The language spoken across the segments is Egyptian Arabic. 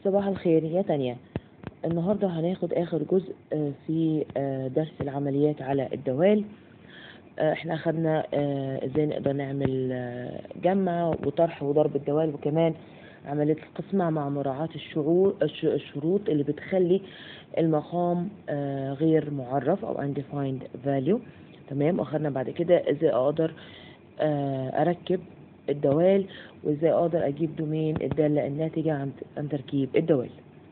صباح الخير يا تانيا النهاردة هناخد آخر جزء آه، في آه، درس العمليات على الدوال آه، احنا أخدنا آه، ازاي نقدر نعمل آه، جمع وطرح وضرب الدوال وكمان عملية القسمة مع مراعاة الشعور الش- الشروط اللي بتخلي المقام آه، غير معرف أو undefined value تمام واخدنا بعد كده ازاي اقدر آه، اركب الدوال وازاي اقدر اجيب دومين الدالة الناتجة عن عن تركيب الدوال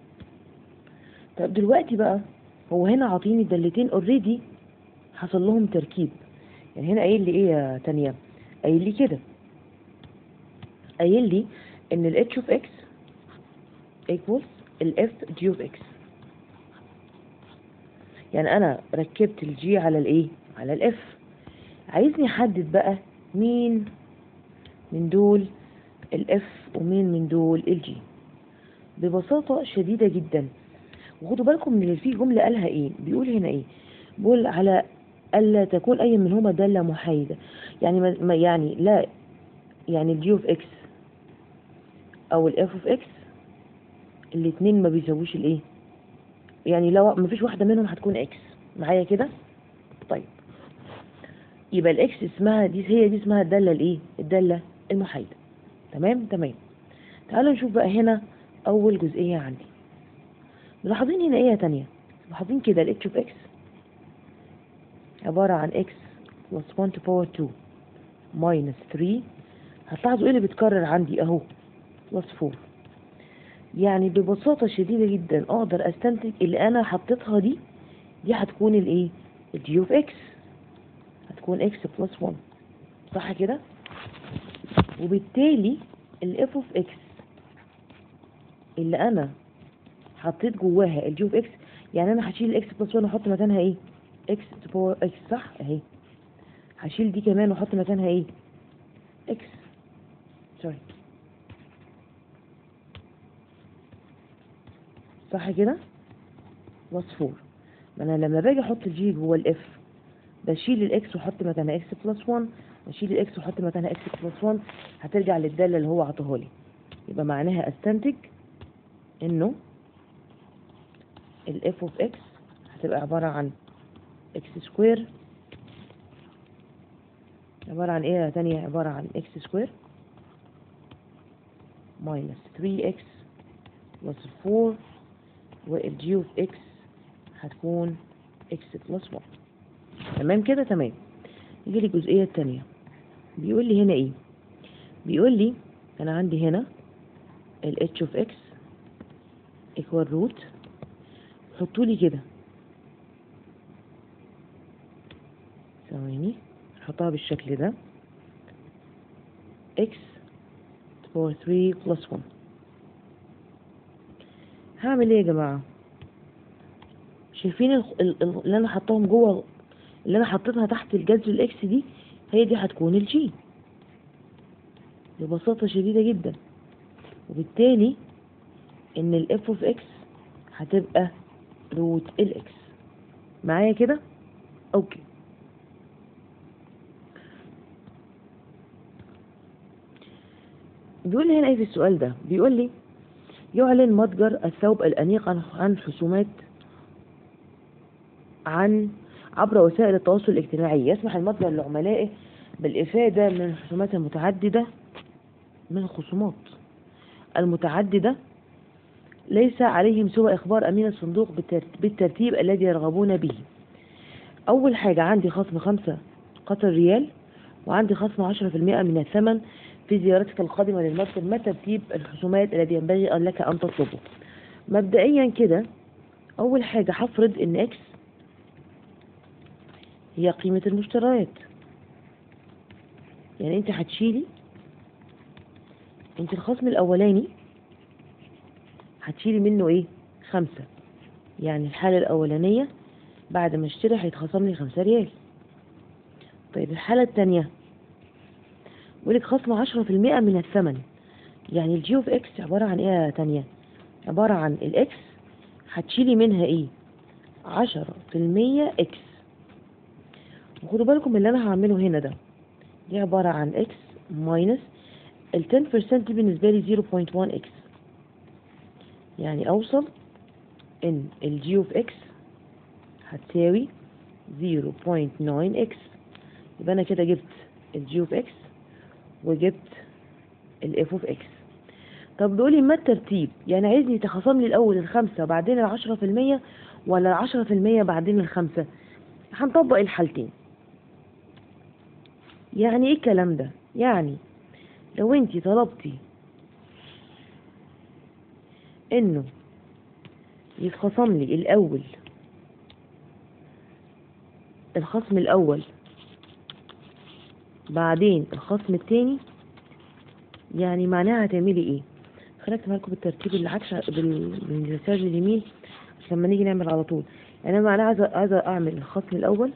طب دلوقتي بقى هو هنا عاطيني الدالتين اوريدي حصل لهم تركيب يعني هنا قايل لي ايه يا تانية قايل لي كده قايل لي ان ال h of x equals ال f g of x يعني انا ركبت ال g على الايه على ال f عايزني احدد بقى مين من دول ال f ومين من دول ال g ببساطة شديدة جدا وخدوا بالكم من اللي فيه جملة قالها ايه بيقول هنا ايه بيقول على ألا تكون أي منهما دالة محايدة يعني ما ما- يعني لا يعني الجي اوف اكس أو الاف اوف اكس الاتنين ما بيساووش الايه يعني لو ما فيش واحدة منهم هتكون اكس معايا كده طيب يبقى الاكس اسمها دي هي دي اسمها الدالة الايه الدالة المحايدة تمام تمام تعالوا نشوف بقى هنا أول جزئية عندي ملاحظين هنا ايه يا تانية ملاحظين كده ال h of x عبارة عن x plus 1 to power 2 minus 3 هتلاحظوا ايه اللي بيتكرر عندي اهو plus 4 يعني ببساطة شديدة جدا اقدر استنتج اللي انا حطيتها دي دي هتكون الايه ال g of x هتكون x plus 1 صح كده وبالتالي ال f of x اللي انا حطيت جواها الجي اوف اكس يعني انا هشيل الاكس بلس 1 واحط مكانها ايه اكس تو باور اكس صح اهي هشيل دي كمان واحط مكانها ايه اكس سوري صح كده بلس 4 ما انا لما باجي احط الجي جوه الاف بشيل الاكس واحط مكانها اكس بلس 1 بشيل الاكس واحط مكانها اكس بلس 1 هترجع للداله اللي هو عطاها لي يبقى معناها استنتج انه ال f of x هتبقى عبارة عن x سكوير عبارة عن ايه يا تانية عبارة عن x سكوير minus 3x plus 4 وال g of x هتكون x plus 1 تمام كده تمام يجي لي الجزئية التانية بيقول لي هنا ايه بيقول لي انا عندي هنا ال h of x equal root حطوا لي كده ثواني نحطها بالشكل ده x to power 3 plus 1 هعمل ايه يا جماعة شايفين ال- ال- ال- اللي انا حطاهم جوه اللي انا حطيتها تحت الجذر الاكس دي هي دي هتكون الجي ببساطة شديدة جدا وبالتالي ان الاف اوف اكس هتبقى روت الاكس معايا كده اوكي بيقول لي هنا ايه في السؤال ده بيقول لي يعلن متجر الثوب الانيق عن عن حسومات عن عبر وسائل التواصل الاجتماعي يسمح المتجر لعملائه بالافاده من الخصومات المتعدده من الخصومات المتعدده ليس عليهم سوى إخبار أمين الصندوق بالترت- بالترتيب الذي يرغبون به أول حاجة عندي خصم خمسة قطر ريال وعندي خصم عشرة في المئة من الثمن في زيارتك القادمة للمكتب ما ترتيب الخصومات الذي ينبغي أن لك أن تطلبه مبدئيا كده أول حاجة هفرض إن إكس هي قيمة المشتريات يعني أنت هتشيلي أنت الخصم الأولاني هتشيلي منه ايه خمسة يعني الحالة الأولانية بعد ما اشتري هيتخصم لي خمسة ريال طيب الحالة التانية بيقولك خصم عشرة في المئة من الثمن يعني الجي اوف اكس عبارة عن ايه يا تانية عبارة عن الاكس هتشيلي منها ايه عشرة في المية اكس وخدوا بالكم اللي انا هعمله هنا ده دي عبارة عن اكس ماينس ال 10% دي بالنسبة لي 0.1 اكس يعني اوصل ان الجي اوف اكس هتساوي 0.9 اكس يبقى انا كده جبت الجي اوف اكس وجبت الاف اوف اكس طب بيقولي ما الترتيب يعني عايزني تخصم لي الاول الخمسة وبعدين العشرة في المية ولا العشرة في المية بعدين الخمسة هنطبق الحالتين يعني ايه الكلام ده يعني لو انتي طلبتي انه يتخصم لي الاول الخصم الاول بعدين الخصم التاني يعني معناها هتعملي ايه خليك لكم بالترتيب اللي عكس بال- بالمساج اليمين عشان لما نيجي نعمل على طول يعني انا معناها عايزه عايزه اعمل الخصم الاول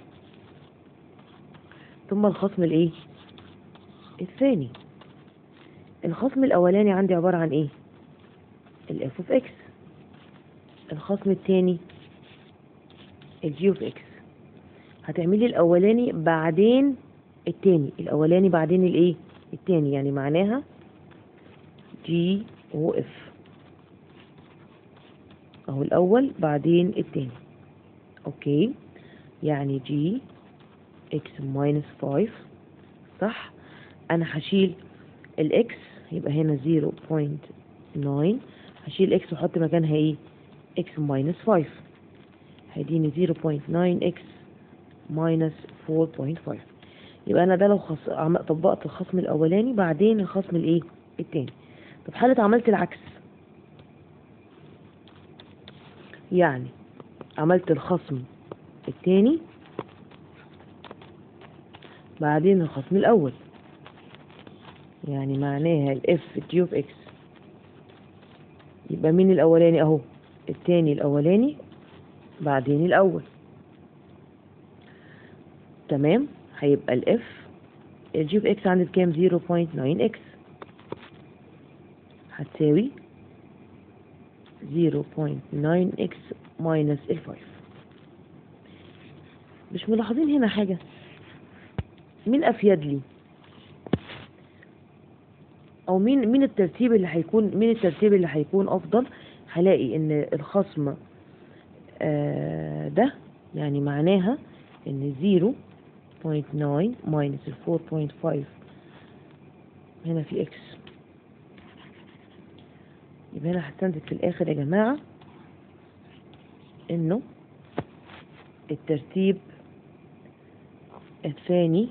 ثم الخصم الايه الثاني الخصم الاولاني عندي عباره عن ايه الاف اوف اكس الخصم الثاني الجي اوف اكس هتعملي الاولاني بعدين التاني الاولاني بعدين الايه التاني يعني معناها جي او اف اهو الاول بعدين التاني اوكي يعني جي اكس ماينس 5 صح انا هشيل الاكس يبقى هنا 0.9 هشيل اكس واحط مكانها ايه اكس ماينس 5 هيديني 0.9 اكس ماينس 4.5 يبقى انا ده لو خص... عم... طبقت الخصم الاولاني بعدين الخصم الايه التاني طب حالة عملت العكس يعني عملت الخصم التاني بعدين الخصم الاول يعني معناها الاف دي اوف اكس يبقى مين الاولاني اهو التاني الاولاني بعدين الاول تمام هيبقى الاف الجي اوف اكس عندي بكام 0.9 اكس هتساوي 0.9 اكس ماينس الفايف مش ملاحظين هنا حاجة مين افيد لي او مين مين الترتيب اللي هيكون مين الترتيب اللي هيكون افضل هلاقي ان الخصم آه ده يعني معناها ان 0.9 ماينس ال 4.5 هنا في اكس يبقى هنا هستنتج في الاخر يا جماعة انه الترتيب الثاني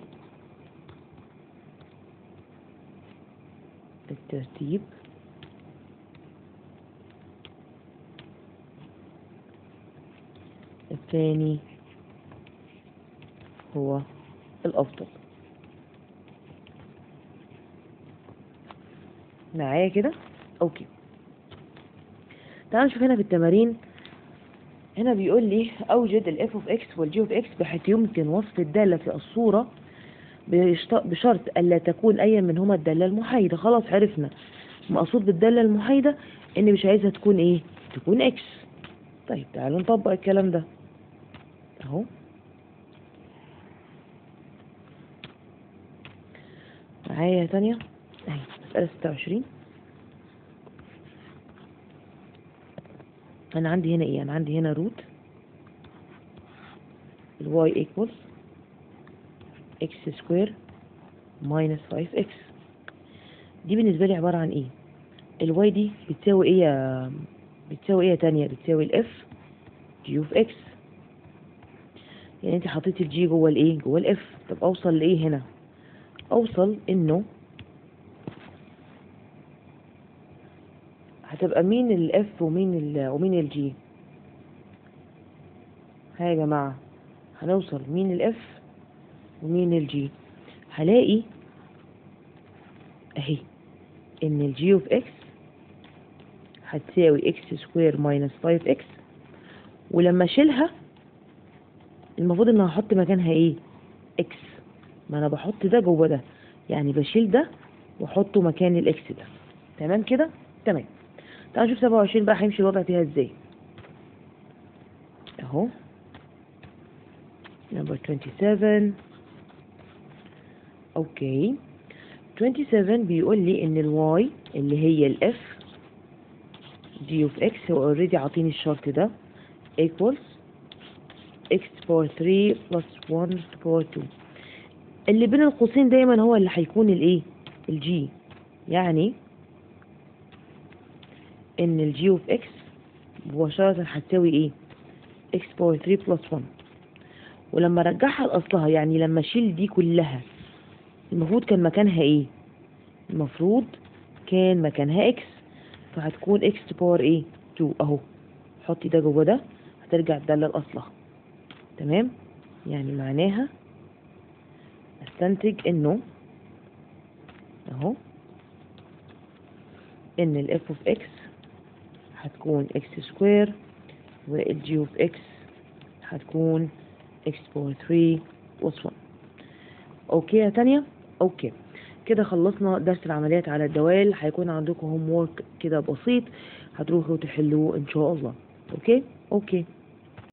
الترتيب الثاني هو الأفضل معايا كده أوكي تعالوا نشوف هنا في التمارين هنا بيقول لي أوجد ال f of x وال g of x بحيث يمكن وصف الدالة في الصورة بشط- بشرط ألا تكون أي منهما الدالة المحايدة خلاص عرفنا مقصود بالدالة المحايدة إن مش عايزها تكون إيه تكون x طيب تعالوا نطبق الكلام ده أهو معايا تانية أهي مسألة ستة وعشرين أنا عندي هنا إيه أنا عندي هنا روت الواي ايكوالز اكس سكوير ماينس 5 اكس دي بالنسبة لي عبارة عن ايه الواي دي بتساوي ايه يا بتساوي ايه يا تانية بتساوي الاف جي اوف اكس يعني انت حطيتي الجي جوه الايه جوه الاف طب اوصل لايه هنا اوصل انه هتبقى مين الاف ومين ال ومين الجي ها يا جماعة هنوصل مين الاف ومين الجي هلاقي اهي ان الجي اوف اكس هتساوي اكس سكوير ماينس 5 اكس ولما اشيلها المفروض ان هحط مكانها ايه اكس ما انا بحط ده جوه ده يعني بشيل ده واحطه مكان الاكس ده تمام كده تمام تعالوا نشوف 27 بقى هيمشي الوضع فيها ازاي اهو number 27 اوكي 27 بيقول لي ان الواي اللي هي الاف g of x هو اوريدي عاطيني الشرط ده equals x باور 3 plus 1 باور 2 اللي بين القوسين دايما هو اللي هيكون الايه الجي يعني ان الجي اوف اكس مباشرة هتساوي ايه x باور 3 plus 1 ولما ارجعها لاصلها يعني لما اشيل دي كلها المفروض كان مكانها ايه المفروض كان مكانها اكس فهتكون اكس باور ايه 2 اهو حطي ده جوه ده هترجع تدلل اصلها تمام يعني معناها استنتج انه اهو ان الاف اوف اكس هتكون اكس سكوير والجي اوف اكس هتكون اكس باور 3 بلس 1 اوكي يا تانية اوكي كده خلصنا درس العمليات على الدوال هيكون عندكم هوم وورك كده بسيط هتروحوا تحلوه ان شاء الله اوكي اوكي